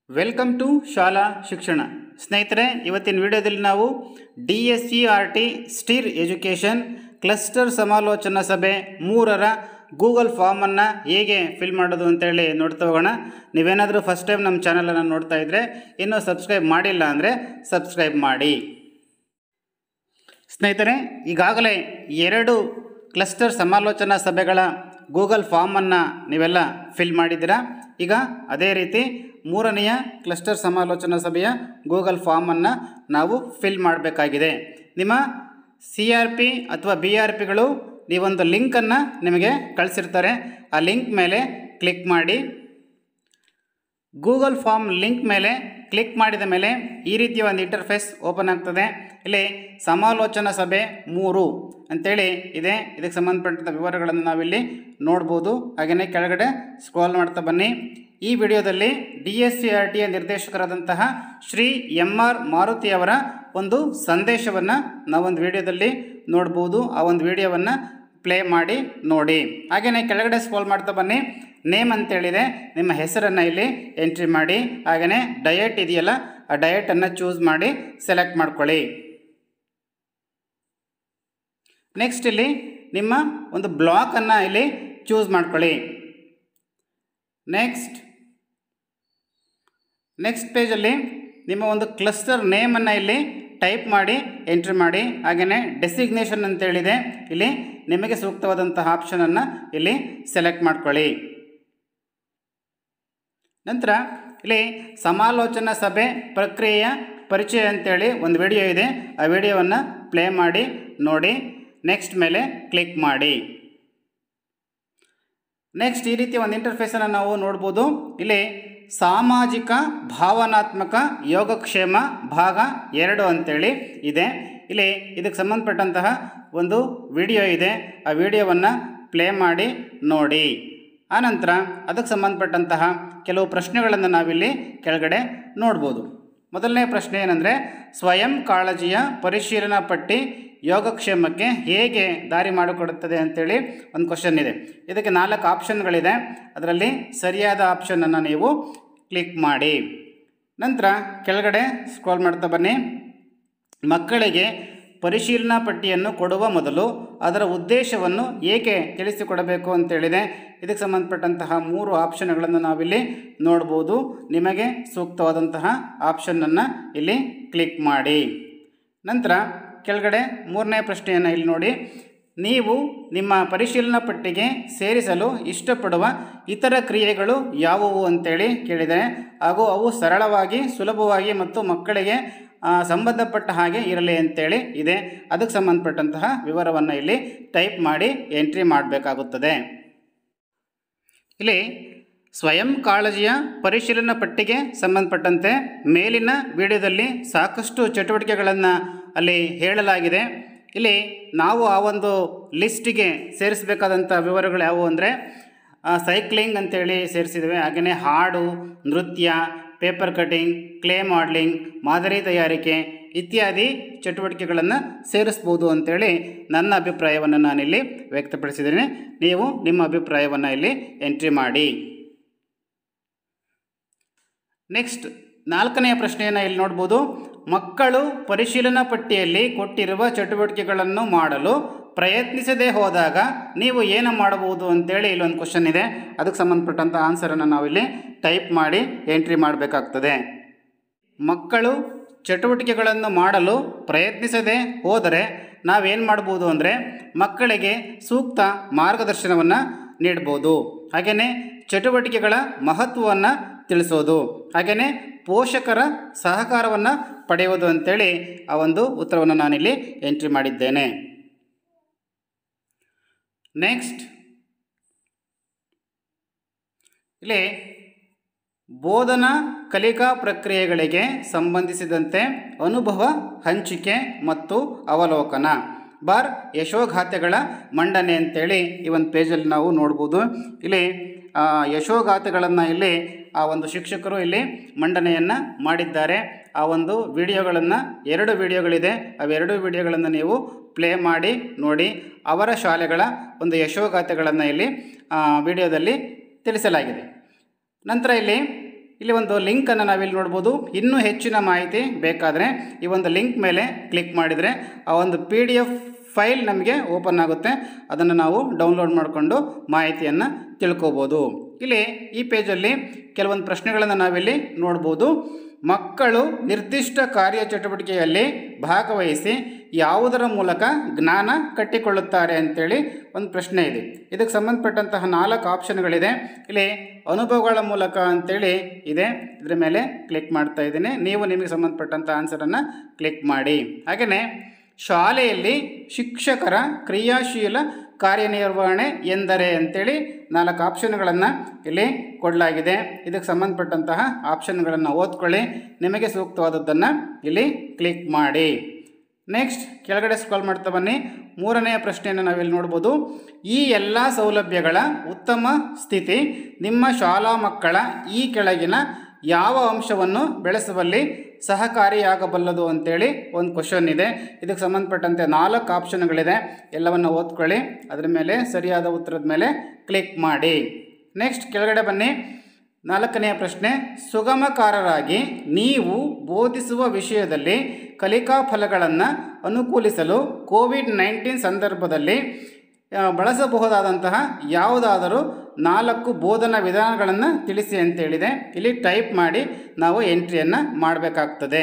welcome to ಶಾಲಾ ಶಿಕ್ಷಣ ಸ್ನೇಹಿತರೆ ಇವತ್ತಿನ ವಿಡಿಯೋದಲ್ಲಿ ನಾವು D S C R T steer education cluster ಸಮಾಲೋಚನಾ ಸಭೆ ಮೂರರ ಗೂಗಲ್ ಫಾರ್ಮನ್ನು ಹೇಗೆ ಫಿಲ್ ಮಾಡೋದು ಅಂತೇಳಿ ನೋಡ್ತಾ ಹೋಗೋಣ ನೀವೇನಾದರೂ ಫಸ್ಟ್ ಟೈಮ್ ನಮ್ಮ ಚಾನಲನ್ನು ನೋಡ್ತಾ ಇದ್ದರೆ ಇನ್ನೂ ಸಬ್ಸ್ಕ್ರೈಬ್ ಮಾಡಿಲ್ಲ ಅಂದರೆ ಸಬ್ಸ್ಕ್ರೈಬ್ ಮಾಡಿ ಸ್ನೇಹಿತರೆ ಈಗಾಗಲೇ ಎರಡು ಕ್ಲಸ್ಟರ್ ಸಮಾಲೋಚನಾ ಸಭೆಗಳ ಗೂಗಲ್ ಫಾರ್ಮನ್ನು ನೀವೆಲ್ಲ ಫಿಲ್ ಮಾಡಿದ್ದೀರಾ ಈಗ ಅದೇ ರೀತಿ ಮೂರನೆಯ ಕ್ಲಸ್ಟರ್ ಸಮಾಲೋಚನಾ ಸಭೆಯ ಗೂಗಲ್ ಫಾರ್ಮನ್ನು ನಾವು ಫಿಲ್ ಮಾಡಬೇಕಾಗಿದೆ ನಿಮ್ಮ ಸಿ ಆರ್ ಪಿ ಅಥವಾ ಬಿ ಆರ್ ಪಿಗಳು ನೀವೊಂದು ಲಿಂಕನ್ನು ನಿಮಗೆ ಕಳಿಸಿರ್ತಾರೆ ಆ ಲಿಂಕ್ ಮೇಲೆ ಕ್ಲಿಕ್ ಮಾಡಿ ಗೂಗಲ್ ಫಾರ್ಮ್ ಲಿಂಕ್ ಮೇಲೆ ಕ್ಲಿಕ್ ಮಾಡಿದ ಮೇಲೆ ಈ ರೀತಿಯ ಒಂದು ಇಂಟರ್ಫೇಸ್ ಓಪನ್ ಆಗ್ತದೆ ಇಲ್ಲಿ ಸಮಾಲೋಚನಾ ಸಭೆ ಮೂರು ಅಂತೇಳಿ ಇದೆ ಇದಕ್ಕೆ ಸಂಬಂಧಪಟ್ಟಂಥ ವಿವರಗಳನ್ನು ನಾವಿಲ್ಲಿ ನೋಡ್ಬೋದು ಹಾಗೆಯೇ ಕೆಳಗಡೆ ಸ್ಕ್ರೋಲ್ ಮಾಡ್ತಾ ಬನ್ನಿ ಈ ವಿಡಿಯೋದಲ್ಲಿ ಡಿ ಎಸ್ ಸಿ ಆರ್ ಟಿಯ ನಿರ್ದೇಶಕರಾದಂತಹ ಶ್ರೀ ಎಮ್ ಆರ್ ಮಾರುತಿಯವರ ಒಂದು ಸಂದೇಶವನ್ನು ನಾವೊಂದು ವಿಡಿಯೋದಲ್ಲಿ ನೋಡ್ಬೋದು ಆ ಒಂದು ವಿಡಿಯೋವನ್ನು ಪ್ಲೇ ಮಾಡಿ ನೋಡಿ ಹಾಗೆಯೇ ಕೆಳಗಡೆ ಸ್ಕ್ರೋಲ್ ಮಾಡ್ತಾ ಬನ್ನಿ ನೇಮ್ ಅಂತೇಳಿದೆ ನಿಮ್ಮ ಹೆಸರನ್ನು ಇಲ್ಲಿ ಎಂಟ್ರಿ ಮಾಡಿ ಹಾಗೆಯೇ ಡಯಟ್ ಇದೆಯಲ್ಲ ಆ ಡಯಟನ್ನು ಚೂಸ್ ಮಾಡಿ ಸೆಲೆಕ್ಟ್ ಮಾಡ್ಕೊಳ್ಳಿ ನೆಕ್ಸ್ಟ್ ಇಲ್ಲಿ ನಿಮ್ಮ ಒಂದು ಬ್ಲಾಕನ್ನು ಇಲ್ಲಿ ಚೂಸ್ ಮಾಡ್ಕೊಳ್ಳಿ ನೆಕ್ಸ್ಟ್ ನೆಕ್ಸ್ಟ್ ಪೇಜಲ್ಲಿ ನಿಮ್ಮ ಒಂದು ಕ್ಲಸ್ಟರ್ ನೇಮನ್ನು ಇಲ್ಲಿ ಟೈಪ್ ಮಾಡಿ ಎಂಟ್ರಿ ಮಾಡಿ ಹಾಗೆಯೇ ಡೆಸಿಗ್ನೇಷನ್ ಅಂತೇಳಿದೆ ಇಲ್ಲಿ ನಿಮಗೆ ಸೂಕ್ತವಾದಂತಹ ಆಪ್ಷನನ್ನು ಇಲ್ಲಿ ಸೆಲೆಕ್ಟ್ ಮಾಡ್ಕೊಳ್ಳಿ ನಂತರ ಇಲ್ಲಿ ಸಮಾಲೋಚನಾ ಸಭೆ ಪ್ರಕ್ರಿಯೆಯ ಪರಿಚಯ ಅಂತೇಳಿ ಒಂದು ವಿಡಿಯೋ ಇದೆ ಆ ವಿಡಿಯೋವನ್ನು ಪ್ಲೇ ಮಾಡಿ ನೋಡಿ ನೆಕ್ಸ್ಟ್ ಮೇಲೆ ಕ್ಲಿಕ್ ಮಾಡಿ ನೆಕ್ಸ್ಟ್ ಈ ರೀತಿ ಒಂದು ಇಂಟರ್ಫೇಸನ್ನು ನಾವು ನೋಡ್ಬೋದು ಇಲ್ಲಿ ಸಾಮಾಜಿಕ ಭಾವನಾತ್ಮಕ ಯೋಗಕ್ಷೇಮ ಭಾಗ ಎರಡು ಅಂತೇಳಿ ಇದೆ ಇಲ್ಲಿ ಇದಕ್ಕೆ ಸಂಬಂಧಪಟ್ಟಂತಹ ಒಂದು ವಿಡಿಯೋ ಇದೆ ಆ ವಿಡಿಯೋವನ್ನು ಪ್ಲೇ ಮಾಡಿ ನೋಡಿ ಆನಂತರ ಅದಕ್ಕೆ ಸಂಬಂಧಪಟ್ಟಂತಹ ಕೆಲವು ಪ್ರಶ್ನೆಗಳನ್ನು ನಾವಿಲ್ಲಿ ಕೆಳಗಡೆ ನೋಡ್ಬೋದು ಮೊದಲನೇ ಪ್ರಶ್ನೆ ಏನಂದರೆ ಸ್ವಯಂ ಕಾಳಜಿಯ ಪರಿಶೀಲನಾ ಪಟ್ಟಿ ಯೋಗಕ್ಷೇಮಕ್ಕೆ ಹೇಗೆ ದಾರಿ ಮಾಡಿಕೊಡುತ್ತದೆ ಅಂತೇಳಿ ಒಂದು ಕ್ವಶನ್ ಇದೆ ಇದಕ್ಕೆ ನಾಲ್ಕು ಆಪ್ಷನ್ಗಳಿದೆ ಅದರಲ್ಲಿ ಸರಿಯಾದ ಆಪ್ಷನನ್ನು ನೀವು ಕ್ಲಿಕ್ ಮಾಡಿ ನಂತರ ಕೆಳಗಡೆ ಸ್ಕ್ರೋಲ್ ಮಾಡ್ತಾ ಬನ್ನಿ ಮಕ್ಕಳಿಗೆ ಪರಿಶೀಲನಾ ಪಟ್ಟಿಯನ್ನು ಕೊಡುವ ಮೊದಲು ಅದರ ಉದ್ದೇಶವನ್ನು ಏಕೆ ತಿಳಿಸಿಕೊಡಬೇಕು ಅಂತೇಳಿದೆ ಇದಕ್ಕೆ ಸಂಬಂಧಪಟ್ಟಂತಹ ಮೂರು ಆಪ್ಷನ್ಗಳನ್ನು ನಾವಿಲ್ಲಿ ನೋಡ್ಬೋದು ನಿಮಗೆ ಸೂಕ್ತವಾದಂತಹ ಆಪ್ಷನ್ನನ್ನು ಇಲ್ಲಿ ಕ್ಲಿಕ್ ಮಾಡಿ ನಂತರ ಕೆಳಗಡೆ ಮೂರನೇ ಪ್ರಶ್ನೆಯನ್ನು ಇಲ್ಲಿ ನೋಡಿ ನೀವು ನಿಮ್ಮ ಪರಿಶೀಲನಾ ಪಟ್ಟಿಗೆ ಸೇರಿಸಲು ಇಷ್ಟಪಡುವ ಇತರ ಕ್ರಿಯೆಗಳು ಯಾವುವು ಅಂತೇಳಿ ಕೇಳಿದರೆ ಹಾಗೂ ಅವು ಸರಳವಾಗಿ ಸುಲಭವಾಗಿ ಮತ್ತು ಮಕ್ಕಳಿಗೆ ಸಂಬಂಧಪಟ್ಟ ಹಾಗೆ ಇರಲಿ ಅಂತೇಳಿ ಇದೆ ಅದಕ್ಕೆ ಸಂಬಂಧಪಟ್ಟಂತಹ ವಿವರವನ್ನು ಇಲ್ಲಿ ಟೈಪ್ ಮಾಡಿ ಎಂಟ್ರಿ ಮಾಡಬೇಕಾಗುತ್ತದೆ ಇಲ್ಲಿ ಸ್ವಯಂ ಕಾಳಜಿಯ ಪರಿಶೀಲನಾ ಪಟ್ಟಿಗೆ ಸಂಬಂಧಪಟ್ಟಂತೆ ಮೇಲಿನ ವಿಡಿಯೋದಲ್ಲಿ ಸಾಕಷ್ಟು ಚಟುವಟಿಕೆಗಳನ್ನು ಅಲ್ಲಿ ಹೇಳಲಾಗಿದೆ ಇಲ್ಲಿ ನಾವು ಆ ಒಂದು ಲಿಸ್ಟಿಗೆ ಸೇರಿಸಬೇಕಾದಂಥ ವಿವರಗಳು ಯಾವುವು ಅಂದರೆ ಸೈಕ್ಲಿಂಗ್ ಅಂತೇಳಿ ಸೇರಿಸಿದ್ದೇವೆ ಹಾಗೆಯೇ ಹಾಡು ನೃತ್ಯ ಪೇಪರ್ ಕಟಿಂಗ್ ಕ್ಲೇ ಮಾಡ್ಲಿಂಗ್ ಮಾದರಿ ತಯಾರಿಕೆ ಇತ್ಯಾದಿ ಚಟುವಟಿಕೆಗಳನ್ನು ಸೇರಿಸ್ಬೋದು ಅಂತೇಳಿ ನನ್ನ ಅಭಿಪ್ರಾಯವನ್ನು ನಾನಿಲ್ಲಿ ವ್ಯಕ್ತಪಡಿಸಿದ್ದೇನೆ ನೀವು ನಿಮ್ಮ ಅಭಿಪ್ರಾಯವನ್ನು ಇಲ್ಲಿ ಎಂಟ್ರಿ ಮಾಡಿ ನೆಕ್ಸ್ಟ್ ನಾಲ್ಕನೆಯ ಪ್ರಶ್ನೆಯನ್ನು ಇಲ್ಲಿ ನೋಡ್ಬೋದು ಮಕ್ಕಳು ಪರಿಶೀಲನಾ ಪಟ್ಟಿಯಲ್ಲಿ ಕೊಟ್ಟಿರುವ ಚಟುವಟಿಕೆಗಳನ್ನು ಮಾಡಲು ಪ್ರಯತ್ನಿಸದೇ ಹೋದಾಗ ನೀವು ಏನು ಮಾಡಬಹುದು ಅಂತೇಳಿ ಇಲ್ಲೊಂದು ಕ್ವಶನ್ ಇದೆ ಅದಕ್ಕೆ ಸಂಬಂಧಪಟ್ಟಂಥ ಆನ್ಸರನ್ನು ನಾವಿಲ್ಲಿ ಟೈಪ್ ಮಾಡಿ ಎಂಟ್ರಿ ಮಾಡಬೇಕಾಗ್ತದೆ ಮಕ್ಕಳು ಚಟುವಟಿಕೆಗಳನ್ನು ಮಾಡಲು ಪ್ರಯತ್ನಿಸದೆ ಹೋದರೆ ನಾವೇನು ಮಾಡ್ಬೋದು ಅಂದರೆ ಮಕ್ಕಳಿಗೆ ಸೂಕ್ತ ಮಾರ್ಗದರ್ಶನವನ್ನು ನೀಡ್ಬೋದು ಹಾಗೆಯೇ ಚಟುವಟಿಕೆಗಳ ಮಹತ್ವವನ್ನು ತಿಳಿಸೋದು ಹಾಗೆಯೇ ಪೋಷಕರ ಸಹಕಾರವನ್ನು ಪಡೆಯುವುದು ಅಂತೇಳಿ ಆ ಒಂದು ಉತ್ತರವನ್ನು ನಾನಿಲ್ಲಿ ಎಂಟ್ರಿ ಮಾಡಿದ್ದೇನೆ ನೆಕ್ಸ್ಟ್ ಇಲ್ಲಿ ಬೋಧನಾ ಕಲಿಕಾ ಪ್ರಕ್ರಿಯೆಗಳಿಗೆ ಸಂಬಂಧಿಸಿದಂತೆ ಅನುಭವ ಹಂಚಿಕೆ ಮತ್ತು ಅವಲೋಕನ ಬಾರ್ ಯಶೋಗಾಥೆಗಳ ಮಂಡನೆ ಅಂತೇಳಿ ಈ ಒಂದು ಪೇಜಲ್ಲಿ ನಾವು ನೋಡ್ಬೋದು ಇಲ್ಲಿ ಯಶೋಗಾಥೆಗಳನ್ನು ಇಲ್ಲಿ ಆ ಒಂದು ಶಿಕ್ಷಕರು ಇಲ್ಲಿ ಮಂಡನೆಯನ್ನು ಮಾಡಿದ್ದಾರೆ ಆ ಒಂದು ವಿಡಿಯೋಗಳನ್ನು ಎರಡು ವಿಡಿಯೋಗಳಿದೆ ಅವೆರಡು ವಿಡಿಯೋಗಳನ್ನು ನೀವು ಪ್ಲೇ ಮಾಡಿ ನೋಡಿ ಅವರ ಶಾಲೆಗಳ ಒಂದು ಯಶೋಗಾಥೆಗಳನ್ನು ಇಲ್ಲಿ ವಿಡಿಯೋದಲ್ಲಿ ತಿಳಿಸಲಾಗಿದೆ ನಂತರ ಇಲ್ಲಿ ಇಲ್ಲಿ ಒಂದು ಲಿಂಕನ್ನು ನಾವಿಲ್ಲಿ ನೋಡ್ಬೋದು ಇನ್ನೂ ಹೆಚ್ಚಿನ ಮಾಹಿತಿ ಬೇಕಾದರೆ ಈ ಒಂದು ಲಿಂಕ್ ಮೇಲೆ ಕ್ಲಿಕ್ ಮಾಡಿದರೆ ಆ ಒಂದು ಪಿ ಡಿ ಎಫ್ ಫೈಲ್ ನಮಗೆ ಓಪನ್ ಆಗುತ್ತೆ ಅದನ್ನು ನಾವು ಡೌನ್ಲೋಡ್ ಮಾಡಿಕೊಂಡು ಮಾಹಿತಿಯನ್ನು ತಿಳ್ಕೊಬೋದು ಇಲ್ಲಿ ಈ ಪೇಜಲ್ಲಿ ಕೆಲವೊಂದು ಪ್ರಶ್ನೆಗಳನ್ನು ನಾವಿಲ್ಲಿ ನೋಡ್ಬೋದು ಮಕ್ಕಳು ನಿರ್ದಿಷ್ಟ ಕಾರ್ಯಚಟುವಟಿಕೆಯಲ್ಲಿ ಭಾಗವಹಿಸಿ ಯಾವುದರ ಮೂಲಕ ಜ್ಞಾನ ಕಟ್ಟಿಕೊಳ್ಳುತ್ತಾರೆ ಅಂತೇಳಿ ಒಂದು ಪ್ರಶ್ನೆ ಇದೆ ಇದಕ್ಕೆ ಸಂಬಂಧಪಟ್ಟಂತಹ ನಾಲ್ಕು ಆಪ್ಷನ್ಗಳಿದೆ ಇಲ್ಲಿ ಅನುಭವಗಳ ಮೂಲಕ ಅಂತೇಳಿ ಇದೆ ಇದರ ಮೇಲೆ ಕ್ಲಿಕ್ ಮಾಡ್ತಾ ಇದ್ದೀನಿ ನೀವು ನಿಮಗೆ ಸಂಬಂಧಪಟ್ಟಂಥ ಆನ್ಸರನ್ನು ಕ್ಲಿಕ್ ಮಾಡಿ ಹಾಗೆಯೇ ಶಾಲೆಯಲ್ಲಿ ಶಿಕ್ಷಕರ ಕ್ರಿಯಾಶೀಲ ಕಾರ್ಯನಿರ್ವಹಣೆ ಎಂದರೆ ಅಂತೇಳಿ ನಾಲ್ಕು ಆಪ್ಷನ್ಗಳನ್ನು ಇಲ್ಲಿ ಕೊಡಲಾಗಿದೆ ಇದಕ್ಕೆ ಸಂಬಂಧಪಟ್ಟಂತಹ ಆಪ್ಷನ್ಗಳನ್ನು ಓದ್ಕೊಳ್ಳಿ ನಿಮಗೆ ಸೂಕ್ತವಾದದ್ದನ್ನು ಇಲ್ಲಿ ಕ್ಲಿಕ್ ಮಾಡಿ ನೆಕ್ಸ್ಟ್ ಕೆಳಗಡೆ ಸ್ಕ್ರಾಲ್ ಮಾಡ್ತಾ ಬನ್ನಿ ಮೂರನೆಯ ಪ್ರಶ್ನೆಯನ್ನು ನಾವಿಲ್ಲಿ ನೋಡ್ಬೋದು ಈ ಎಲ್ಲ ಸೌಲಭ್ಯಗಳ ಉತ್ತಮ ಸ್ಥಿತಿ ನಿಮ್ಮ ಶಾಲಾ ಮಕ್ಕಳ ಈ ಕೆಳಗಿನ ಯಾವ ಅಂಶವನ್ನು ಬೆಳೆಸುವಲ್ಲಿ ಸಹಕಾರಿಯಾಗಬಲ್ಲದು ಅಂತೇಳಿ ಒಂದು ಕ್ವಶನ್ ಇದೆ ಇದಕ್ಕೆ ಸಂಬಂಧಪಟ್ಟಂತೆ ನಾಲ್ಕು ಆಪ್ಷನ್ಗಳಿದೆ ಎಲ್ಲವನ್ನು ಓದ್ಕೊಳ್ಳಿ ಅದರ ಮೇಲೆ ಸರಿಯಾದ ಉತ್ತರದ ಮೇಲೆ ಕ್ಲಿಕ್ ಮಾಡಿ ನೆಕ್ಸ್ಟ್ ಕೆಳಗಡೆ ಬನ್ನಿ ನಾಲ್ಕನೆಯ ಪ್ರಶ್ನೆ ಸುಗಮಕಾರರಾಗಿ ನೀವು ಬೋಧಿಸುವ ವಿಷಯದಲ್ಲಿ ಕಲಿಕಾ ಫಲಗಳನ್ನು ಅನುಕೂಲಿಸಲು ಕೋವಿಡ್ ನೈನ್ಟೀನ್ ಸಂದರ್ಭದಲ್ಲಿ ಆ, ಬಳಸಬಹುದಾದಂತಹ ಯಾವುದಾದರೂ ನಾಲ್ಕು ಬೋಧನಾ ವಿಧಾನಗಳನ್ನು ತಿಳಿಸಿ ಅಂತೇಳಿದೆ ಇಲ್ಲಿ ಟೈಪ್ ಮಾಡಿ ನಾವು ಎಂಟ್ರಿಯನ್ನು ಮಾಡಬೇಕಾಗ್ತದೆ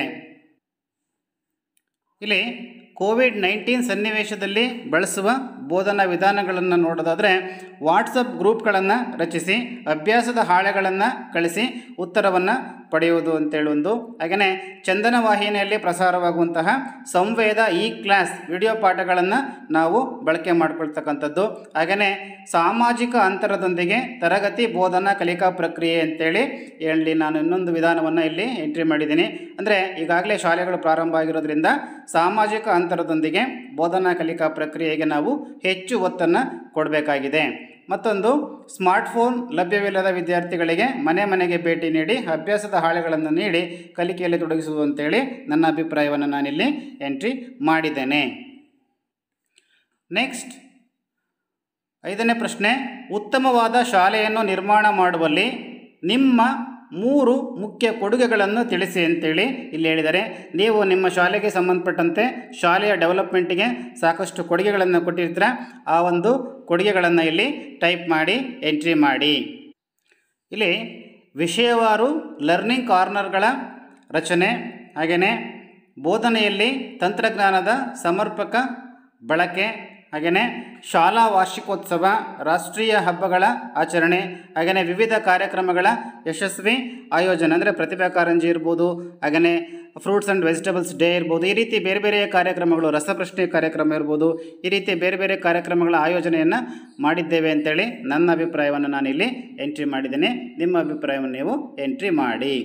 ಇಲ್ಲಿ ಕೋವಿಡ್ ನೈನ್ಟೀನ್ ಸನ್ನಿವೇಶದಲ್ಲಿ ಬಳಸುವ ಬೋಧನಾ ವಿಧಾನಗಳನ್ನು ನೋಡೋದಾದರೆ ವಾಟ್ಸಪ್ ಗ್ರೂಪ್ಗಳನ್ನು ರಚಿಸಿ ಅಭ್ಯಾಸದ ಹಾಳೆಗಳನ್ನು ಕಳಿಸಿ ಉತ್ತರವನ್ನು ಪಡೆಯುವುದು ಅಂತೇಳಿ ಒಂದು ಹಾಗೆಯೇ ಚಂದನ ವಾಹಿನಿಯಲ್ಲಿ ಪ್ರಸಾರವಾಗುವಂತಹ ಸಂವೇದ ಇ ಕ್ಲಾಸ್ ವಿಡಿಯೋ ಪಾಠಗಳನ್ನು ನಾವು ಬಳಕೆ ಮಾಡಿಕೊಳ್ತಕ್ಕಂಥದ್ದು ಹಾಗೆಯೇ ಸಾಮಾಜಿಕ ಅಂತರದೊಂದಿಗೆ ತರಗತಿ ಬೋಧನಾ ಕಲಿಕಾ ಪ್ರಕ್ರಿಯೆ ಅಂತೇಳಿ ಹೇಳಿ ನಾನು ಇನ್ನೊಂದು ವಿಧಾನವನ್ನು ಇಲ್ಲಿ ಎಂಟ್ರಿ ಮಾಡಿದ್ದೀನಿ ಅಂದರೆ ಈಗಾಗಲೇ ಶಾಲೆಗಳು ಪ್ರಾರಂಭ ಆಗಿರೋದ್ರಿಂದ ಸಾಮಾಜಿಕ ಅಂತರದೊಂದಿಗೆ ಬೋಧನಾ ಕಲಿಕಾ ಪ್ರಕ್ರಿಯೆಗೆ ನಾವು ಹೆಚ್ಚು ಒತ್ತನ್ನು ಕೊಡಬೇಕಾಗಿದೆ ಮತ್ತೊಂದು ಸ್ಮಾರ್ಟ್ಫೋನ್ ಲಭ್ಯವಿಲ್ಲದ ವಿದ್ಯಾರ್ಥಿಗಳಿಗೆ ಮನೆ ಮನೆಗೆ ಭೇಟಿ ನೀಡಿ ಅಭ್ಯಾಸದ ಹಾಳೆಗಳನ್ನು ನೀಡಿ ಕಲಿಕೆಯಲ್ಲಿ ತೊಡಗಿಸುವುದು ಅಂತೇಳಿ ನನ್ನ ಅಭಿಪ್ರಾಯವನ್ನು ನಾನಿಲ್ಲಿ ಎಂಟ್ರಿ ಮಾಡಿದ್ದೇನೆ ನೆಕ್ಸ್ಟ್ ಐದನೇ ಪ್ರಶ್ನೆ ಉತ್ತಮವಾದ ಶಾಲೆಯನ್ನು ನಿರ್ಮಾಣ ಮಾಡುವಲ್ಲಿ ನಿಮ್ಮ ಮೂರು ಮುಖ್ಯ ಕೊಡುಗೆಗಳನ್ನು ತಿಳಿಸಿ ಅಂತೇಳಿ ಇಲ್ಲಿ ಹೇಳಿದ್ದಾರೆ ನೀವು ನಿಮ್ಮ ಶಾಲೆಗೆ ಸಂಬಂಧಪಟ್ಟಂತೆ ಶಾಲೆಯ ಡೆವಲಪ್ಮೆಂಟಿಗೆ ಸಾಕಷ್ಟು ಕೊಡುಗೆಗಳನ್ನು ಕೊಟ್ಟಿರ್ತೀರ ಆ ಒಂದು ಕೊಡುಗೆಗಳನ್ನು ಇಲ್ಲಿ ಟೈಪ್ ಮಾಡಿ ಎಂಟ್ರಿ ಮಾಡಿ ಇಲ್ಲಿ ವಿಷಯವಾರು ಲರ್ನಿಂಗ್ ಕಾರ್ನರ್ಗಳ ರಚನೆ ಹಾಗೆಯೇ ಬೋಧನೆಯಲ್ಲಿ ತಂತ್ರಜ್ಞಾನದ ಸಮರ್ಪಕ ಬಳಕೆ ಹಾಗೆಯೇ ಶಾಲಾ ವಾರ್ಷಿಕೋತ್ಸವ ರಾಷ್ಟ್ರೀಯ ಹಬ್ಬಗಳ ಆಚರಣೆ ಹಾಗೆಯೇ ವಿವಿಧ ಕಾರ್ಯಕ್ರಮಗಳ ಯಶಸ್ವಿ ಆಯೋಜನೆ ಅಂದರೆ ಪ್ರತಿಭಾ ಕಾರಂಜಿ ಇರ್ಬೋದು ಹಾಗೆಯೇ ಫ್ರೂಟ್ಸ್ ಆ್ಯಂಡ್ ವೆಜಿಟೇಬಲ್ಸ್ ಡೇ ಇರ್ಬೋದು ಈ ರೀತಿ ಬೇರೆ ಬೇರೆ ಕಾರ್ಯಕ್ರಮಗಳು ರಸಪ್ರಶ್ನೆ ಕಾರ್ಯಕ್ರಮ ಇರ್ಬೋದು ಈ ರೀತಿ ಬೇರೆ ಬೇರೆ ಕಾರ್ಯಕ್ರಮಗಳ ಆಯೋಜನೆಯನ್ನು ಮಾಡಿದ್ದೇವೆ ಅಂತೇಳಿ ನನ್ನ ಅಭಿಪ್ರಾಯವನ್ನು ನಾನಿಲ್ಲಿ ಎಂಟ್ರಿ ಮಾಡಿದ್ದೇನೆ ನಿಮ್ಮ ಅಭಿಪ್ರಾಯವನ್ನು ನೀವು ಎಂಟ್ರಿ ಮಾಡಿ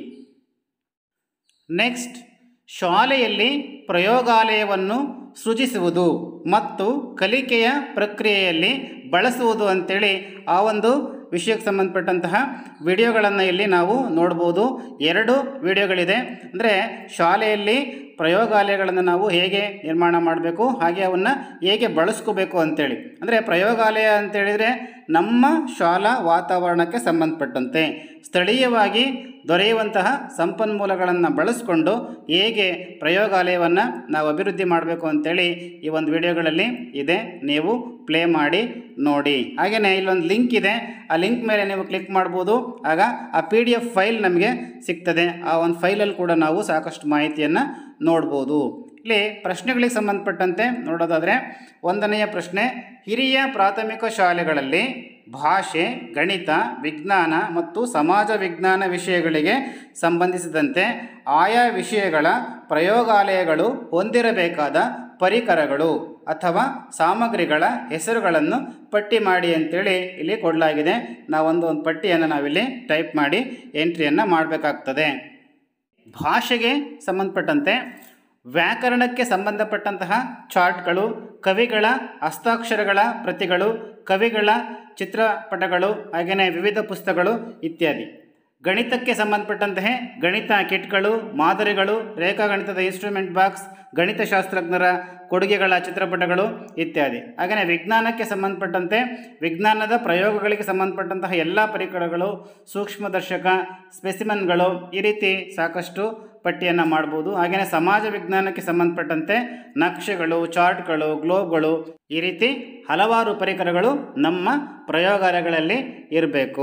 ನೆಕ್ಸ್ಟ್ ಶಾಲೆಯಲ್ಲಿ ಪ್ರಯೋಗಾಲಯವನ್ನು ಸೃಜಿಸುವುದು ಮತ್ತು ಕಲಿಕೆಯ ಪ್ರಕ್ರಿಯೆಯಲ್ಲಿ ಬಳಸುವುದು ಅಂತೇಳಿ ಆ ಒಂದು ವಿಷಯಕ್ಕೆ ಸಂಬಂಧಪಟ್ಟಂತಹ ವಿಡಿಯೋಗಳನ್ನು ಇಲ್ಲಿ ನಾವು ನೋಡ್ಬೋದು ಎರಡು ವಿಡಿಯೋಗಳಿದೆ ಅಂದರೆ ಶಾಲೆಯಲ್ಲಿ ಪ್ರಯೋಗಾಲಯಗಳನ್ನು ನಾವು ಹೇಗೆ ನಿರ್ಮಾಣ ಮಾಡಬೇಕು ಹಾಗೆ ಅವನ್ನು ಹೇಗೆ ಬಳಸ್ಕೋಬೇಕು ಅಂತೇಳಿ ಅಂದರೆ ಪ್ರಯೋಗಾಲಯ ಅಂತೇಳಿದರೆ ನಮ್ಮ ಶಾಲಾ ವಾತಾವರಣಕ್ಕೆ ಸಂಬಂಧಪಟ್ಟಂತೆ ಸ್ಥಳೀಯವಾಗಿ ದೊರೆಯುವಂತಹ ಸಂಪನ್ಮೂಲಗಳನ್ನು ಬಳಸ್ಕೊಂಡು ಹೇಗೆ ಪ್ರಯೋಗಾಲಯವನ್ನು ನಾವು ಅಭಿವೃದ್ಧಿ ಮಾಡಬೇಕು ಅಂತೇಳಿ ಈ ಒಂದು ವಿಡಿಯೋಗಳಲ್ಲಿ ಇದೆ ನೀವು ಪ್ಲೇ ಮಾಡಿ ನೋಡಿ ಹಾಗೆಯೇ ಇಲ್ಲೊಂದು ಲಿಂಕ್ ಇದೆ ಆ ಲಿಂಕ್ ಮೇಲೆ ನೀವು ಕ್ಲಿಕ್ ಮಾಡ್ಬೋದು ಆಗ ಆ ಪಿ ಡಿ ಎಫ್ ಫೈಲ್ ನಮಗೆ ಸಿಗ್ತದೆ ಆ ಒಂದು ಫೈಲಲ್ಲಿ ಕೂಡ ನಾವು ಸಾಕಷ್ಟು ಮಾಹಿತಿಯನ್ನು ನೋಡ್ಬೋದು ಇಲ್ಲಿ ಪ್ರಶ್ನೆಗಳಿಗೆ ಸಂಬಂಧಪಟ್ಟಂತೆ ನೋಡೋದಾದರೆ ಒಂದನೆಯ ಪ್ರಶ್ನೆ ಹಿರಿಯ ಪ್ರಾಥಮಿಕ ಶಾಲೆಗಳಲ್ಲಿ ಭಾಷೆ ಗಣಿತ ವಿಜ್ಞಾನ ಮತ್ತು ಸಮಾಜ ವಿಜ್ಞಾನ ವಿಷಯಗಳಿಗೆ ಸಂಬಂಧಿಸಿದಂತೆ ಆಯಾ ವಿಷಯಗಳ ಪ್ರಯೋಗಾಲಯಗಳು ಹೊಂದಿರಬೇಕಾದ ಪರಿಕರಗಳು ಅಥವಾ ಸಾಮಗ್ರಿಗಳ ಹೆಸರುಗಳನ್ನು ಪಟ್ಟಿ ಮಾಡಿ ಅಂತೇಳಿ ಇಲ್ಲಿ ಕೊಡಲಾಗಿದೆ ನಾವೊಂದು ಒಂದು ಪಟ್ಟಿಯನ್ನು ನಾವಿಲ್ಲಿ ಟೈಪ್ ಮಾಡಿ ಎಂಟ್ರಿಯನ್ನು ಮಾಡಬೇಕಾಗ್ತದೆ ಭಾಷೆಗೆ ಸಂಬಂಧಪಟ್ಟಂತೆ ವ್ಯಾಕರಣಕ್ಕೆ ಸಂಬಂಧಪಟ್ಟಂತಹ ಚಾರ್ಟ್ಗಳು ಕವಿಗಳ ಹಸ್ತಾಕ್ಷರಗಳ ಪ್ರತಿಗಳು ಕವಿಗಳ ಚಿತ್ರಪಟಗಳು ಹಾಗೆಯೇ ವಿವಿಧ ಪುಸ್ತಕಗಳು ಇತ್ಯಾದಿ ಗಣಿತಕ್ಕೆ ಸಂಬಂಧಪಟ್ಟಂತಹ ಗಣಿತ ಕಿಟ್ಗಳು ಮಾದರಿಗಳು ರೇಖಾಗಣಿತದ ಇನ್ಸ್ಟ್ರೂಮೆಂಟ್ ಬಾಕ್ಸ್ ಗಣಿತಶಾಸ್ತ್ರಜ್ಞರ ಕೊಡುಗೆಗಳ ಚಿತ್ರಪಟಗಳು ಇತ್ಯಾದಿ ಹಾಗೆಯೇ ವಿಜ್ಞಾನಕ್ಕೆ ಸಂಬಂಧಪಟ್ಟಂತೆ ವಿಜ್ಞಾನದ ಪ್ರಯೋಗಗಳಿಗೆ ಸಂಬಂಧಪಟ್ಟಂತಹ ಎಲ್ಲ ಪರಿಕರಗಳು ಸೂಕ್ಷ್ಮದರ್ಶಕ ಸ್ಪೆಸಿಮನ್ಗಳು ಈ ರೀತಿ ಸಾಕಷ್ಟು ಪಟ್ಟಿಯನ್ನು ಮಾಡ್ಬೋದು ಹಾಗೆಯೇ ಸಮಾಜ ವಿಜ್ಞಾನಕ್ಕೆ ಸಂಬಂಧಪಟ್ಟಂತೆ ನಕ್ಷೆಗಳು ಚಾರ್ಟ್ಗಳು ಗ್ಲೋಬ್ಗಳು ಈ ರೀತಿ ಹಲವಾರು ಪರಿಕರಗಳು ನಮ್ಮ ಪ್ರಯೋಗಾಲಯಗಳಲ್ಲಿ ಇರಬೇಕು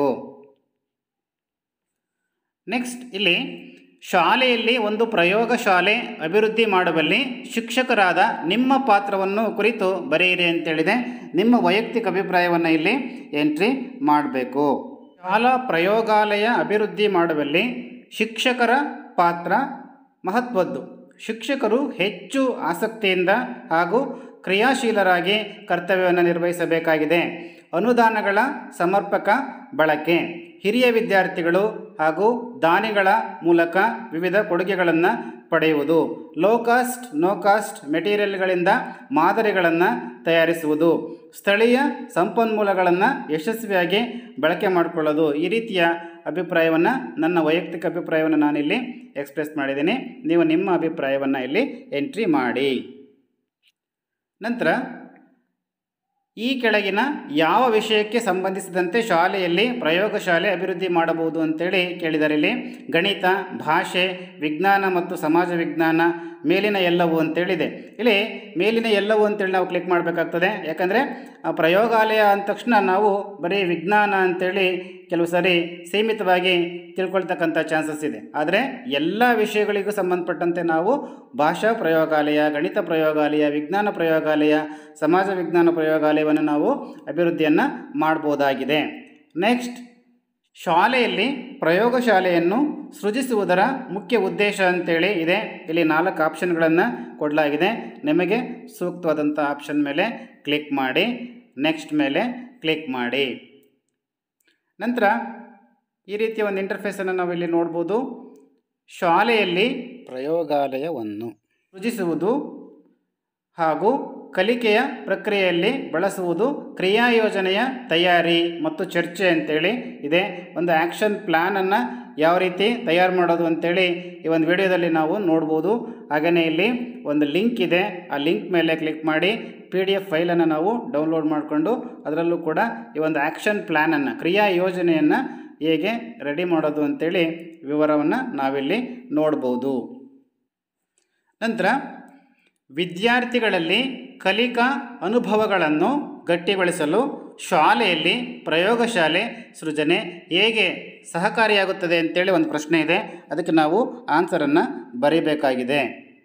ನೆಕ್ಸ್ಟ್ ಇಲ್ಲಿ ಶಾಲೆಯಲ್ಲಿ ಒಂದು ಪ್ರಯೋಗಶಾಲೆ ಅಭಿವೃದ್ಧಿ ಮಾಡುವಲ್ಲಿ ಶಿಕ್ಷಕರಾದ ನಿಮ್ಮ ಪಾತ್ರವನ್ನು ಕುರಿತು ಬರೆಯಿರಿ ಅಂತೇಳಿದೆ ನಿಮ್ಮ ವೈಯಕ್ತಿಕ ಅಭಿಪ್ರಾಯವನ್ನು ಇಲ್ಲಿ ಎಂಟ್ರಿ ಮಾಡಬೇಕು ಶಾಲಾ ಪ್ರಯೋಗಾಲಯ ಅಭಿವೃದ್ಧಿ ಮಾಡುವಲ್ಲಿ ಶಿಕ್ಷಕರ ಪಾತ್ರ ಮಹತ್ವದ್ದು ಶಿಕ್ಷಕರು ಹೆಚ್ಚು ಆಸಕ್ತಿಯಿಂದ ಹಾಗೂ ಕ್ರಿಯಾಶೀಲರಾಗಿ ಕರ್ತವ್ಯವನ್ನು ನಿರ್ವಹಿಸಬೇಕಾಗಿದೆ ಅನುದಾನಗಳ ಸಮರ್ಪಕ ಬಳಕೆ ಹಿರಿಯ ವಿದ್ಯಾರ್ಥಿಗಳು ಹಾಗೂ ದಾನಿಗಳ ಮೂಲಕ ವಿವಿಧ ಕೊಡುಗೆಗಳನ್ನು ಪಡೆಯುವುದು ಲೋ ಕಾಸ್ಟ್ ನೋ ಕಾಸ್ಟ್ ಮೆಟೀರಿಯಲ್ಗಳಿಂದ ಮಾದರಿಗಳನ್ನು ತಯಾರಿಸುವುದು ಸ್ಥಳೀಯ ಸಂಪನ್ಮೂಲಗಳನ್ನು ಯಶಸ್ವಿಯಾಗಿ ಬಳಕೆ ಮಾಡಿಕೊಳ್ಳೋದು ಈ ರೀತಿಯ ಅಭಿಪ್ರಾಯವನ್ನು ನನ್ನ ವೈಯಕ್ತಿಕ ಅಭಿಪ್ರಾಯವನ್ನು ನಾನಿಲ್ಲಿ ಎಕ್ಸ್ಪ್ರೆಸ್ ಮಾಡಿದ್ದೀನಿ ನೀವು ನಿಮ್ಮ ಅಭಿಪ್ರಾಯವನ್ನು ಇಲ್ಲಿ ಎಂಟ್ರಿ ಮಾಡಿ ನಂತರ ಈ ಕೆಳಗಿನ ಯಾವ ವಿಷಯಕ್ಕೆ ಸಂಬಂಧಿಸಿದಂತೆ ಶಾಲೆಯಲ್ಲಿ ಪ್ರಯೋಗಶಾಲೆ ಅಭಿವೃದ್ಧಿ ಮಾಡಬಹುದು ಅಂತೇಳಿ ಕೇಳಿದ್ದಾರೆ ಇಲ್ಲಿ ಗಣಿತ ಭಾಷೆ ವಿಜ್ಞಾನ ಮತ್ತು ಸಮಾಜ ವಿಜ್ಞಾನ ಮೇಲಿನ ಎಲ್ಲವೂ ಅಂತೇಳಿದೆ ಇಲ್ಲಿ ಮೇಲಿನ ಎಲ್ಲವೂ ಅಂತೇಳಿ ನಾವು ಕ್ಲಿಕ್ ಮಾಡಬೇಕಾಗ್ತದೆ ಯಾಕಂದರೆ ಆ ಪ್ರಯೋಗಾಲಯ ಅಂದ ತಕ್ಷಣ ನಾವು ಬರೀ ವಿಜ್ಞಾನ ಅಂತೇಳಿ ಕೆಲವು ಸಾರಿ ಸೀಮಿತವಾಗಿ ತಿಳ್ಕೊಳ್ತಕ್ಕಂಥ ಚಾನ್ಸಸ್ ಇದೆ ಆದರೆ ಎಲ್ಲ ವಿಷಯಗಳಿಗೂ ಸಂಬಂಧಪಟ್ಟಂತೆ ನಾವು ಭಾಷಾ ಪ್ರಯೋಗಾಲಯ ಗಣಿತ ಪ್ರಯೋಗಾಲಯ ವಿಜ್ಞಾನ ಪ್ರಯೋಗಾಲಯ ಸಮಾಜ ವಿಜ್ಞಾನ ಪ್ರಯೋಗಾಲಯವನ್ನು ನಾವು ಅಭಿವೃದ್ಧಿಯನ್ನು ಮಾಡ್ಬೋದಾಗಿದೆ ನೆಕ್ಸ್ಟ್ ಶಾಲೆಯಲ್ಲಿ ಪ್ರಯೋಗಶಾಲೆಯನ್ನು ಸೃಜಿಸುವುದರ ಮುಖ್ಯ ಉದ್ದೇಶ ಅಂತೇಳಿ ಇದೆ ಇಲ್ಲಿ ನಾಲ್ಕು ಆಪ್ಷನ್ಗಳನ್ನು ಕೊಡಲಾಗಿದೆ ನಿಮಗೆ ಸೂಕ್ತವಾದಂಥ ಆಪ್ಷನ್ ಮೇಲೆ ಕ್ಲಿಕ್ ಮಾಡಿ ನೆಕ್ಸ್ಟ್ ಮೇಲೆ ಕ್ಲಿಕ್ ಮಾಡಿ ನಂತರ ಈ ರೀತಿಯ ಒಂದು ಇಂಟರ್ಫೇಸನ್ನು ನಾವು ಇಲ್ಲಿ ನೋಡ್ಬೋದು ಶಾಲೆಯಲ್ಲಿ ಪ್ರಯೋಗಾಲಯವನ್ನು ಸೃಜಿಸುವುದು ಹಾಗೂ ಕಲಿಕೆಯ ಪ್ರಕ್ರಿಯೆಯಲ್ಲಿ ಬಳಸುವುದು ಕ್ರಿಯಾಯೋಜನೆಯ ತಯಾರಿ ಮತ್ತು ಚರ್ಚೆ ಅಂತೇಳಿ ಇದೆ ಒಂದು ಆ್ಯಕ್ಷನ್ ಪ್ಲ್ಯಾನನ್ನು ಯಾವ ರೀತಿ ತಯಾರು ಮಾಡೋದು ಅಂತೇಳಿ ಈ ಒಂದು ವಿಡಿಯೋದಲ್ಲಿ ನಾವು ನೋಡ್ಬೋದು ಹಾಗೆಯೇ ಇಲ್ಲಿ ಒಂದು ಲಿಂಕ್ ಇದೆ ಆ ಲಿಂಕ್ ಮೇಲೆ ಕ್ಲಿಕ್ ಮಾಡಿ ಪಿ ಡಿ ಎಫ್ ಫೈಲನ್ನು ನಾವು ಡೌನ್ಲೋಡ್ ಮಾಡಿಕೊಂಡು ಅದರಲ್ಲೂ ಕೂಡ ಈ ಒಂದು ಆ್ಯಕ್ಷನ್ ಪ್ಲ್ಯಾನನ್ನು ಕ್ರಿಯಾ ಯೋಜನೆಯನ್ನು ಹೇಗೆ ರೆಡಿ ಮಾಡೋದು ಅಂತೇಳಿ ವಿವರವನ್ನು ನಾವಿಲ್ಲಿ ನೋಡ್ಬೋದು ನಂತರ ವಿದ್ಯಾರ್ಥಿಗಳಲ್ಲಿ ಕಲಿಕಾ ಅನುಭವಗಳನ್ನು ಗಟ್ಟಿಗೊಳಿಸಲು ಶಾಲೆಯಲ್ಲಿ ಪ್ರಯೋಗಶಾಲೆ ಸೃಜನೆ ಹೇಗೆ ಸಹಕಾರಿಯಾಗುತ್ತದೆ ಅಂತೇಳಿ ಒಂದು ಪ್ರಶ್ನೆ ಇದೆ ಅದಕ್ಕೆ ನಾವು ಆನ್ಸರನ್ನು ಬರೀಬೇಕಾಗಿದೆ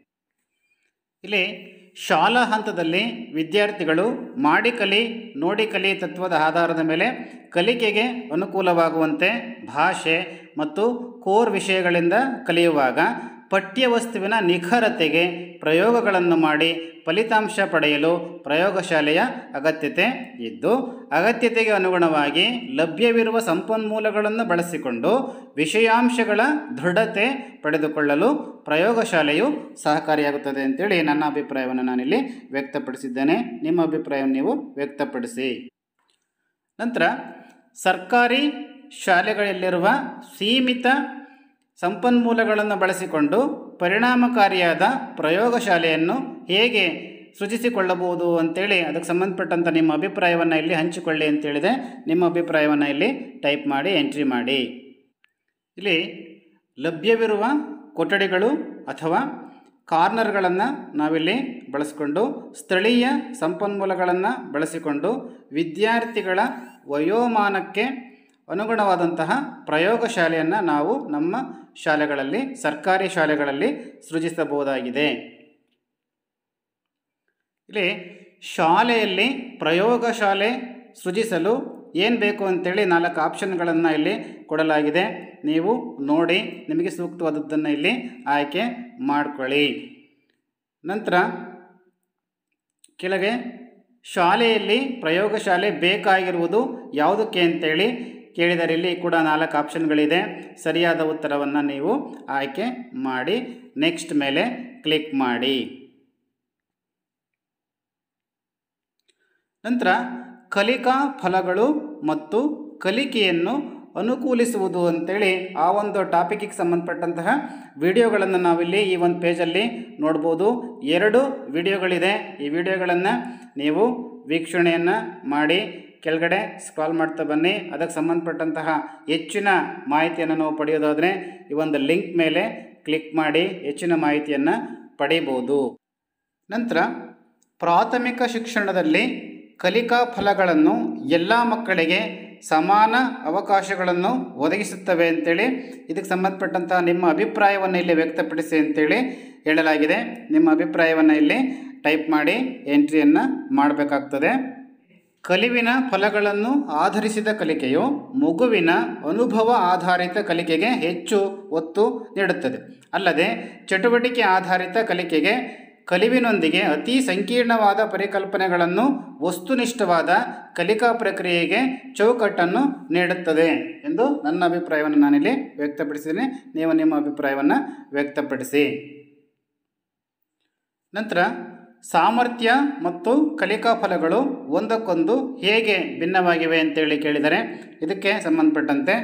ಇಲ್ಲಿ ಶಾಲಾ ಹಂತದಲ್ಲಿ ವಿದ್ಯಾರ್ಥಿಗಳು ಮಾಡಿ ಕಲಿ ನೋಡಿ ಕಲಿ ತತ್ವದ ಆಧಾರದ ಮೇಲೆ ಕಲಿಕೆಗೆ ಅನುಕೂಲವಾಗುವಂತೆ ಭಾಷೆ ಮತ್ತು ಕೋರ್ ವಿಷಯಗಳಿಂದ ಕಲಿಯುವಾಗ ಪಠ್ಯವಸ್ತುವಿನ ನಿಖರತೆಗೆ ಪ್ರಯೋಗಗಳನ್ನು ಮಾಡಿ ಫಲಿತಾಂಶ ಪಡೆಯಲು ಪ್ರಯೋಗಶಾಲೆಯ ಅಗತ್ಯತೆ ಇದ್ದು ಅಗತ್ಯತೆಗೆ ಅನುಗುಣವಾಗಿ ಲಭ್ಯವಿರುವ ಸಂಪನ್ಮೂಲಗಳನ್ನು ಬಳಸಿಕೊಂಡು ವಿಷಯಾಂಶಗಳ ದೃಢತೆ ಪಡೆದುಕೊಳ್ಳಲು ಪ್ರಯೋಗಶಾಲೆಯು ಸಹಕಾರಿಯಾಗುತ್ತದೆ ಅಂತೇಳಿ ನನ್ನ ಅಭಿಪ್ರಾಯವನ್ನು ನಾನಿಲ್ಲಿ ವ್ಯಕ್ತಪಡಿಸಿದ್ದೇನೆ ನಿಮ್ಮ ಅಭಿಪ್ರಾಯವನ್ನು ನೀವು ವ್ಯಕ್ತಪಡಿಸಿ ನಂತರ ಸರ್ಕಾರಿ ಶಾಲೆಗಳಲ್ಲಿರುವ ಸೀಮಿತ ಸಂಪನ್ಮೂಲಗಳನ್ನು ಬಳಸಿಕೊಂಡು ಪರಿಣಾಮಕಾರಿಯಾದ ಪ್ರಯೋಗಶಾಲೆಯನ್ನು ಹೇಗೆ ಸೃಜಿಸಿಕೊಳ್ಳಬಹುದು ಅಂತೇಳಿ ಅದಕ್ಕೆ ಸಂಬಂಧಪಟ್ಟಂಥ ನಿಮ್ಮ ಅಭಿಪ್ರಾಯವನ್ನು ಇಲ್ಲಿ ಹಂಚಿಕೊಳ್ಳಿ ಅಂತೇಳಿದೆ ನಿಮ್ಮ ಅಭಿಪ್ರಾಯವನ್ನು ಇಲ್ಲಿ ಟೈಪ್ ಮಾಡಿ ಎಂಟ್ರಿ ಮಾಡಿ ಇಲ್ಲಿ ಲಭ್ಯವಿರುವ ಕೊಠಡಿಗಳು ಅಥವಾ ಕಾರ್ನರ್ಗಳನ್ನು ನಾವಿಲ್ಲಿ ಬಳಸಿಕೊಂಡು ಸ್ಥಳೀಯ ಸಂಪನ್ಮೂಲಗಳನ್ನು ಬಳಸಿಕೊಂಡು ವಿದ್ಯಾರ್ಥಿಗಳ ವಯೋಮಾನಕ್ಕೆ ಅನುಗುಣವಾದಂತಹ ಪ್ರಯೋಗಶಾಲೆಯನ್ನು ನಾವು ನಮ್ಮ ಶಾಲೆಗಳಲ್ಲಿ ಸರ್ಕಾರಿ ಶಾಲೆಗಳಲ್ಲಿ ಸೃಜಿಸಬಹುದಾಗಿದೆ ಇಲ್ಲಿ ಶಾಲೆಯಲ್ಲಿ ಪ್ರಯೋಗಶಾಲೆ ಸೃಜಿಸಲು ಏನು ಬೇಕು ಅಂತೇಳಿ ನಾಲ್ಕು ಆಪ್ಷನ್ಗಳನ್ನು ಇಲ್ಲಿ ಕೊಡಲಾಗಿದೆ ನೀವು ನೋಡಿ ನಿಮಗೆ ಸೂಕ್ತವಾದದ್ದನ್ನು ಇಲ್ಲಿ ಆಯ್ಕೆ ಮಾಡಿಕೊಳ್ಳಿ ನಂತರ ಕೆಳಗೆ ಶಾಲೆಯಲ್ಲಿ ಪ್ರಯೋಗಶಾಲೆ ಬೇಕಾಗಿರುವುದು ಯಾವುದಕ್ಕೆ ಅಂತೇಳಿ ಕೇಳಿದರೆ ಇಲ್ಲಿ ಕೂಡ ನಾಲ್ಕು ಆಪ್ಷನ್ಗಳಿದೆ ಸರಿಯಾದ ಉತ್ತರವನ್ನು ನೀವು ಆಯ್ಕೆ ಮಾಡಿ ನೆಕ್ಸ್ಟ್ ಮೇಲೆ ಕ್ಲಿಕ್ ಮಾಡಿ ನಂತರ ಕಲಿಕಾ ಫಲಗಳು ಮತ್ತು ಕಲಿಕೆಯನ್ನು ಅನುಕೂಲಿಸುವುದು ಅಂತೇಳಿ ಆ ಒಂದು ಟಾಪಿಕ್ಕಿಗೆ ಸಂಬಂಧಪಟ್ಟಂತಹ ವಿಡಿಯೋಗಳನ್ನು ನಾವಿಲ್ಲಿ ಈ ಒಂದು ಪೇಜಲ್ಲಿ ನೋಡ್ಬೋದು ಎರಡು ವಿಡಿಯೋಗಳಿದೆ ಈ ವಿಡಿಯೋಗಳನ್ನು ನೀವು ವೀಕ್ಷಣೆಯನ್ನು ಮಾಡಿ ಕೆಳಗಡೆ ಸ್ಕ್ರಾಲ್ ಮಾಡ್ತಾ ಬನ್ನಿ ಅದಕ್ಕೆ ಸಂಬಂಧಪಟ್ಟಂತಹ ಹೆಚ್ಚಿನ ಮಾಹಿತಿಯನ್ನು ನಾವು ಪಡೆಯೋದಾದರೆ ಈ ಒಂದು ಲಿಂಕ್ ಮೇಲೆ ಕ್ಲಿಕ್ ಮಾಡಿ ಹೆಚ್ಚಿನ ಮಾಹಿತಿಯನ್ನು ಪಡೆಯಬಹುದು ನಂತರ ಪ್ರಾಥಮಿಕ ಶಿಕ್ಷಣದಲ್ಲಿ ಕಲಿಕಾ ಫಲಗಳನ್ನು ಎಲ್ಲ ಮಕ್ಕಳಿಗೆ ಸಮಾನ ಅವಕಾಶಗಳನ್ನು ಒದಗಿಸುತ್ತವೆ ಅಂತೇಳಿ ಇದಕ್ಕೆ ಸಂಬಂಧಪಟ್ಟಂತಹ ನಿಮ್ಮ ಅಭಿಪ್ರಾಯವನ್ನು ಇಲ್ಲಿ ವ್ಯಕ್ತಪಡಿಸಿ ಅಂತೇಳಿ ಹೇಳಲಾಗಿದೆ ನಿಮ್ಮ ಅಭಿಪ್ರಾಯವನ್ನು ಇಲ್ಲಿ ಟೈಪ್ ಮಾಡಿ ಎಂಟ್ರಿಯನ್ನು ಮಾಡಬೇಕಾಗ್ತದೆ ಕಲಿವಿನ ಫಲಗಳನ್ನು ಆಧರಿಸಿದ ಕಲಿಕೆಯು ಮಗುವಿನ ಅನುಭವ ಆಧಾರಿತ ಕಲಿಕೆಗೆ ಹೆಚ್ಚು ಒತ್ತು ನೀಡುತ್ತದೆ ಅಲ್ಲದೆ ಚಟುವಟಿಕೆ ಆಧಾರಿತ ಕಲಿಕೆಗೆ ಕಲಿವಿನೊಂದಿಗೆ ಅತಿ ಸಂಕೀರ್ಣವಾದ ಪರಿಕಲ್ಪನೆಗಳನ್ನು ವಸ್ತುನಿಷ್ಠವಾದ ಕಲಿಕಾ ಪ್ರಕ್ರಿಯೆಗೆ ಚೌಕಟ್ಟನ್ನು ನೀಡುತ್ತದೆ ಎಂದು ನನ್ನ ಅಭಿಪ್ರಾಯವನ್ನು ನಾನಿಲ್ಲಿ ವ್ಯಕ್ತಪಡಿಸಿದ್ದೀನಿ ನೀವು ನಿಮ್ಮ ಅಭಿಪ್ರಾಯವನ್ನು ವ್ಯಕ್ತಪಡಿಸಿ ನಂತರ ಸಾಮರ್ಥ್ಯ ಮತ್ತು ಕಲಿಕಾ ಫಲಗಳು ಒಂದಕ್ಕೊಂದು ಹೇಗೆ ಭಿನ್ನವಾಗಿವೆ ಅಂತೇಳಿ ಕೇಳಿದರೆ ಇದಕ್ಕೆ ಸಂಬಂಧಪಟ್ಟಂತೆ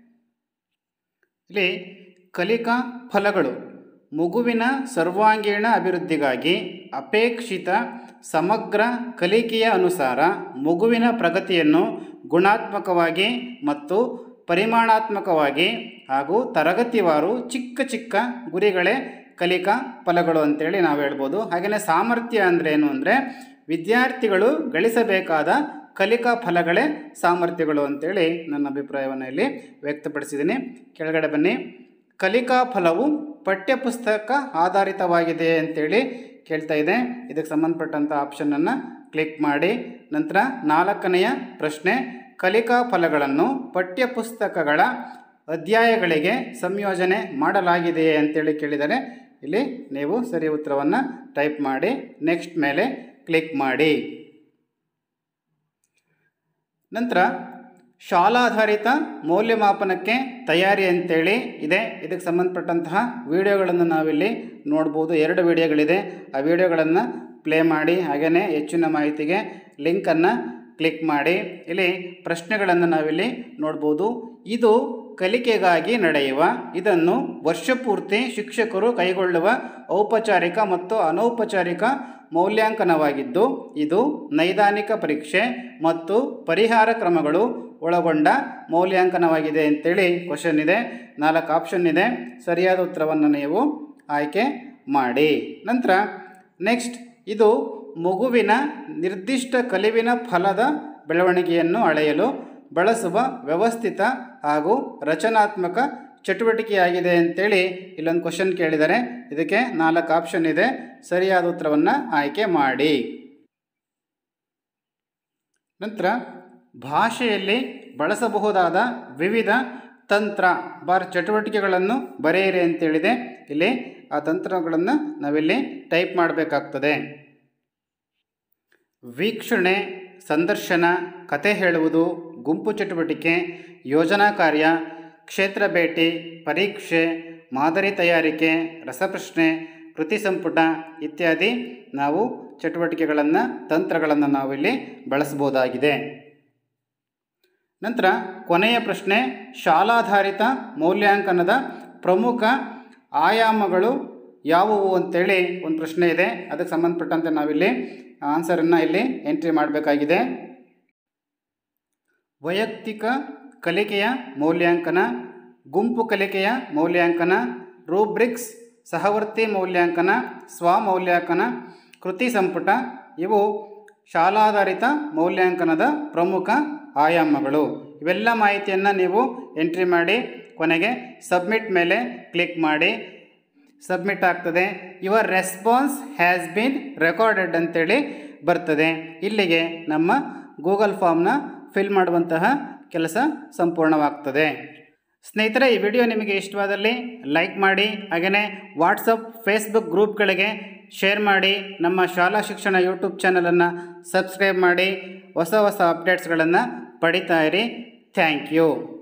ಇಲ್ಲಿ ಕಲಿಕಾ ಫಲಗಳು ಮಗುವಿನ ಸರ್ವಾಂಗೀಣ ಅಭಿವೃದ್ಧಿಗಾಗಿ ಅಪೇಕ್ಷಿತ ಸಮಗ್ರ ಕಲಿಕೆಯ ಅನುಸಾರ ಮಗುವಿನ ಪ್ರಗತಿಯನ್ನು ಗುಣಾತ್ಮಕವಾಗಿ ಮತ್ತು ಪರಿಮಾಣಾತ್ಮಕವಾಗಿ ಹಾಗೂ ತರಗತಿವಾರು ಚಿಕ್ಕ ಚಿಕ್ಕ ಗುರಿಗಳೇ ಕಲಿಕಾ ಫಲಗಳು ಅಂತೇಳಿ ನಾವು ಹೇಳ್ಬೋದು ಹಾಗೆಯೇ ಸಾಮರ್ಥ್ಯ ಅಂದರೆ ಏನು ಅಂದರೆ ವಿದ್ಯಾರ್ಥಿಗಳು ಗಳಿಸಬೇಕಾದ ಕಲಿಕಾ ಫಲಗಳೇ ಸಾಮರ್ಥ್ಯಗಳು ಅಂತೇಳಿ ನನ್ನ ಅಭಿಪ್ರಾಯವನ್ನು ಇಲ್ಲಿ ವ್ಯಕ್ತಪಡಿಸಿದ್ದೀನಿ ಕೆಳಗಡೆ ಬನ್ನಿ ಕಲಿಕಾ ಫಲವು ಪಠ್ಯಪುಸ್ತಕ ಆಧಾರಿತವಾಗಿದೆ ಅಂತೇಳಿ ಕೇಳ್ತಾ ಇದೆ ಇದಕ್ಕೆ ಸಂಬಂಧಪಟ್ಟಂಥ ಆಪ್ಷನನ್ನು ಕ್ಲಿಕ್ ಮಾಡಿ ನಂತರ ನಾಲ್ಕನೆಯ ಪ್ರಶ್ನೆ ಕಲಿಕಾ ಫಲಗಳನ್ನು ಪಠ್ಯಪುಸ್ತಕಗಳ ಅಧ್ಯಾಯಗಳಿಗೆ ಸಂಯೋಜನೆ ಮಾಡಲಾಗಿದೆಯೇ ಅಂತೇಳಿ ಕೇಳಿದರೆ ಇಲ್ಲಿ ನೀವು ಸರಿ ಉತ್ತರವನ್ನು ಟೈಪ್ ಮಾಡಿ ನೆಕ್ಸ್ಟ್ ಮೇಲೆ ಕ್ಲಿಕ್ ಮಾಡಿ ನಂತರ ಶಾಲಾಧಾರಿತ ಮೌಲ್ಯಮಾಪನಕ್ಕೆ ತಯಾರಿ ಅಂತೇಳಿ ಇದೆ ಇದಕ್ಕೆ ಸಂಬಂಧಪಟ್ಟಂತಹ ವಿಡಿಯೋಗಳನ್ನು ನಾವಿಲ್ಲಿ ನೋಡ್ಬೋದು ಎರಡು ವಿಡಿಯೋಗಳಿದೆ ಆ ವಿಡಿಯೋಗಳನ್ನು ಪ್ಲೇ ಮಾಡಿ ಹಾಗೆಯೇ ಹೆಚ್ಚಿನ ಮಾಹಿತಿಗೆ ಲಿಂಕನ್ನು ಕ್ಲಿಕ್ ಮಾಡಿ ಇಲ್ಲಿ ಪ್ರಶ್ನೆಗಳನ್ನು ನಾವಿಲ್ಲಿ ನೋಡ್ಬೋದು ಇದು ಕಲಿಕೆಗಾಗಿ ನಡೆಯುವ ಇದನ್ನು ವರ್ಷಪೂರ್ತಿ ಶಿಕ್ಷಕರು ಕೈಗೊಳ್ಳುವ ಔಪಚಾರಿಕ ಮತ್ತು ಅನೌಪಚಾರಿಕ ಮೌಲ್ಯಾಂಕನವಾಗಿದ್ದು ಇದು ನೈದಾನಿಕ ಪರೀಕ್ಷೆ ಮತ್ತು ಪರಿಹಾರ ಕ್ರಮಗಳು ಒಳಗೊಂಡ ಮೌಲ್ಯಾಂಕನವಾಗಿದೆ ಅಂತೇಳಿ ಕ್ವಶನ್ ಇದೆ ನಾಲ್ಕು ಆಪ್ಷನ್ ಇದೆ ಸರಿಯಾದ ಉತ್ತರವನ್ನು ನೀವು ಆಯ್ಕೆ ಮಾಡಿ ನಂತರ ನೆಕ್ಸ್ಟ್ ಇದು ಮಗುವಿನ ನಿರ್ದಿಷ್ಟ ಕಲಿವಿನ ಫಲದ ಬೆಳವಣಿಗೆಯನ್ನು ಅಳೆಯಲು ಬಳಸುವ ವ್ಯವಸ್ಥಿತ ಹಾಗೂ ರಚನಾತ್ಮಕ ಚಟುವಟಿಕೆಯಾಗಿದೆ ಅಂತೇಳಿ ಇಲ್ಲೊಂದು ಕ್ವಶನ್ ಕೇಳಿದ್ದಾರೆ ಇದಕ್ಕೆ ನಾಲ್ಕು ಆಪ್ಷನ್ ಇದೆ ಸರಿಯಾದ ಉತ್ತರವನ್ನು ಆಯ್ಕೆ ಮಾಡಿ ನಂತರ ಭಾಷೆಯಲ್ಲಿ ಬಳಸಬಹುದಾದ ವಿವಿಧ ತಂತ್ರ ಬಾರ್ ಚಟುವಟಿಕೆಗಳನ್ನು ಬರೆಯಿರಿ ಅಂತೇಳಿದೆ ಇಲ್ಲಿ ಆ ತಂತ್ರಗಳನ್ನು ನಾವಿಲ್ಲಿ ಟೈಪ್ ಮಾಡಬೇಕಾಗ್ತದೆ ವೀಕ್ಷಣೆ ಸಂದರ್ಶನ ಕತೆ ಹೇಳುವುದು ಗುಂಪು ಚಟುವಟಿಕೆ ಯೋಜನಾ ಕಾರ್ಯ ಕ್ಷೇತ್ರ ಭೇಟಿ ಪರೀಕ್ಷೆ ಮಾದರಿ ತಯಾರಿಕೆ ರಸಪ್ರಶ್ನೆ ಕೃತಿ ಸಂಪುಟ ಇತ್ಯಾದಿ ನಾವು ಚಟುವಟಿಕೆಗಳನ್ನು ತಂತ್ರಗಳನ್ನು ನಾವಿಲ್ಲಿ ಬಳಸ್ಬೋದಾಗಿದೆ ನಂತರ ಕೊನೆಯ ಪ್ರಶ್ನೆ ಶಾಲಾಧಾರಿತ ಮೌಲ್ಯಾಂಕನದ ಪ್ರಮುಖ ಆಯಾಮಗಳು ಯಾವುವು ಅಂತೇಳಿ ಒಂದು ಪ್ರಶ್ನೆ ಇದೆ ಅದಕ್ಕೆ ಸಂಬಂಧಪಟ್ಟಂತೆ ನಾವಿಲ್ಲಿ ಆನ್ಸರನ್ನು ಇಲ್ಲಿ ಎಂಟ್ರಿ ಮಾಡಬೇಕಾಗಿದೆ ವೈಯಕ್ತಿಕ ಕಲಿಕೆಯ ಮೌಲ್ಯಾಂಕನ ಗುಂಪು ಕಲಿಕೆಯ ಮೌಲ್ಯಾಂಕನ ರೂಬ್ರಿಕ್ಸ್ ಸಹವರ್ತಿ ಮೌಲ್ಯಾಂಕನ ಸ್ವಮೌಲ್ಯಾಂಕನ ಕೃತಿ ಸಂಪುಟ ಇವು ಶಾಲಾಧಾರಿತ ಮೌಲ್ಯಾಂಕನದ ಪ್ರಮುಖ ಆಯಾಮಗಳು ಇವೆಲ್ಲ ಮಾಹಿತಿಯನ್ನು ನೀವು ಎಂಟ್ರಿ ಮಾಡಿ ಕೊನೆಗೆ ಸಬ್ಮಿಟ್ ಮೇಲೆ ಕ್ಲಿಕ್ ಮಾಡಿ ಸಬ್ಮಿಟ್ ಆಗ್ತದೆ your response has been recorded ಅಂತೇಳಿ ಬರ್ತದೆ ಇಲ್ಲಿಗೆ ನಮ್ಮ ಗೂಗಲ್ ಫಾರ್ಮ್ನ ಫಿಲ್ ಮಾಡುವಂತಹ ಕೆಲಸ ಸಂಪೂರ್ಣವಾಗ್ತದೆ ಸ್ನೇಹಿತರೆ ಈ ವಿಡಿಯೋ ನಿಮಗೆ ಇಷ್ಟವಾದಲ್ಲಿ ಲೈಕ್ ಮಾಡಿ ಹಾಗೆಯೇ ವಾಟ್ಸಪ್ ಫೇಸ್ಬುಕ್ ಗ್ರೂಪ್ಗಳಿಗೆ ಶೇರ್ ಮಾಡಿ ನಮ್ಮ ಶಾಲಾ ಶಿಕ್ಷಣ ಯೂಟ್ಯೂಬ್ ಚಾನಲನ್ನು ಸಬ್ಸ್ಕ್ರೈಬ್ ಮಾಡಿ ಹೊಸ ಹೊಸ ಅಪ್ಡೇಟ್ಸ್ಗಳನ್ನು ಪಡಿತಾ ಇರಿ ಥ್ಯಾಂಕ್ ಯು